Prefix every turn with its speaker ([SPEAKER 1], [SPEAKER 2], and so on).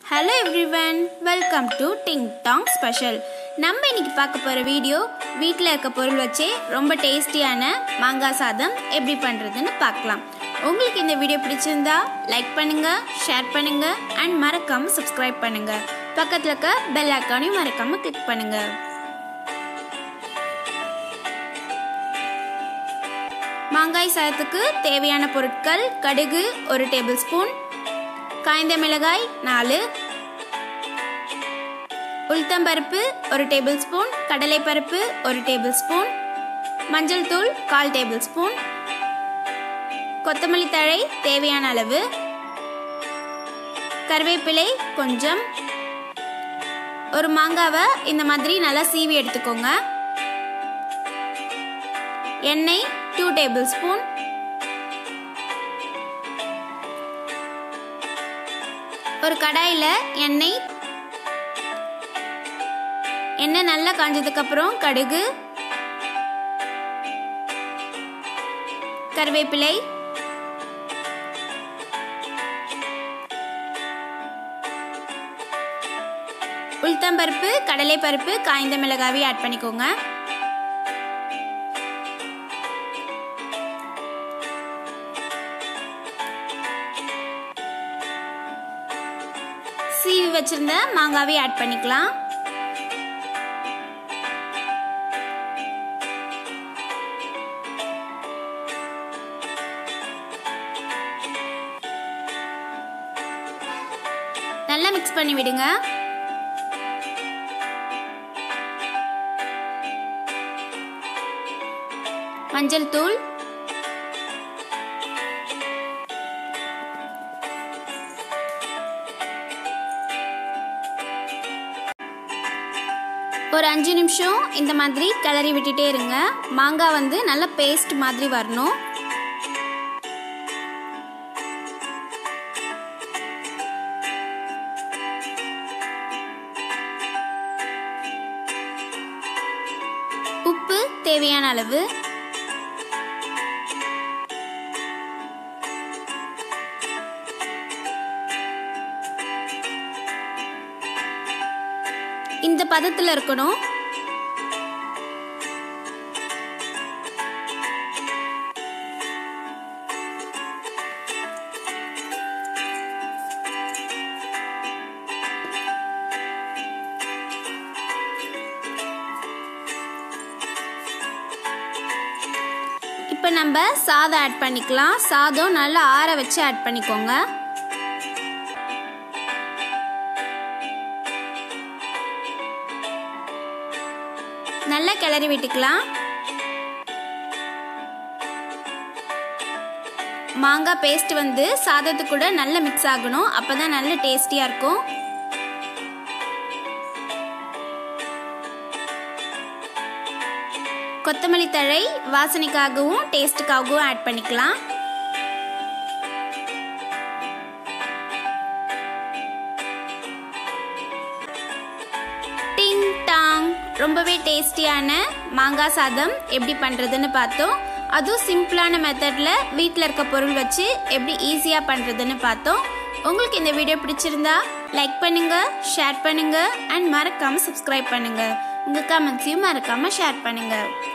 [SPEAKER 1] hello everyone welcome to ding dong special நம்ம இன்னைக்கு பார்க்க போகிற வீடியோ வீட்டில் இருக்க பொருள் வச்சே ரொம்ப டேஸ்டியான மாங்காய் சாதம் எப்படி பண்ணுறதுன்னு பார்க்கலாம் உங்களுக்கு இந்த வீடியோ பிடிச்சிருந்தா லைக் பண்ணுங்க ஷேர் பண்ணுங்க அண்ட் மறக்காம சப்ஸ்கிரைப் பண்ணுங்க பக்கத்தில் இருக்க பெல் ஐக்கானையும் மறக்காம கிளிக் பண்ணுங்க மாங்காய் சாதத்துக்கு தேவையான பொருட்கள் கடுகு ஒரு டேபிள் ஸ்பூன் காய்ந்த மிளகாய் நாலு உளுத்தம்பருப்பு ஒரு டேபிள் ஸ்பூன் கடலைப்பருப்பு ஒரு டேபிள் ஸ்பூன் மஞ்சள் தூள் கால் டேபிள் ஸ்பூன் கொத்தமல்லி தழை தேவையான அளவு கருவேப்பிலை கொஞ்சம் ஒரு மாங்காவை இந்த மாதிரி நல்லா சீவி எடுத்துக்கோங்க எண்ணெய் டூ டேபிள் ஸ்பூன் ஒரு கடாயில் எண்ணெய் எண்ணெய் நல்லா காஞ்சதுக்கு அப்புறம் கடுகு கருவேப்பிலை உளுத்தம்பருப்பு கடலைப்பருப்பு காய்ந்த மிளகாவை ஆட் பண்ணிக்கோங்க சீவி வச்சிருந்த மாங்காவை ஆட் பண்ணிக்கலாம் நல்லா மிக்ஸ் பண்ணி விடுங்க மஞ்சள் தூள் ஒரு அஞ்சு நிமிஷம் இந்த மாதிரி கிளறி விட்டுட்டே இருங்க மாங்காய் வந்து நல்ல பேஸ்ட் மாதிரி வரணும் உப்பு தேவையான அளவு இந்த பதத்தில் இருக்கணும் இப்போ நம்ம சாதம் ஆட் பண்ணிக்கலாம் சாதம் நல்லா ஆற வச்சு ஆட் பண்ணிக்கோங்க நல்லா கிளறி விட்டுக்கலாம் மாங்காய் பேஸ்ட் வந்து சாதத்து கூட நல்லா மிக்ஸ் ஆகணும் அப்பதான் நல்ல டேஸ்டியா இருக்கும் கொத்தமல்லி தழை வாசனைக்காகவும் டேஸ்ட்டுக்காகவும் ஆட் பண்ணிக்கலாம் டிங் டாங் ரொம்பவே டேஸ்டியான மாங்காய் சாதம் எப்படி பண்ணுறதுன்னு பார்த்தோம் அதுவும் சிம்பிளான மெத்தடில் வீட்டில் இருக்க பொருள் வச்சு எப்படி ஈஸியாக பண்ணுறதுன்னு பார்த்தோம் உங்களுக்கு இந்த வீடியோ பிடிச்சிருந்தா லைக் பண்ணுங்க ஷேர் பண்ணுங்க அண்ட் மறக்காமல் சப்ஸ்கிரைப் பண்ணுங்க உங்கள் கமெண்ட்ஸையும் மறக்காமல் ஷேர் பண்ணுங்க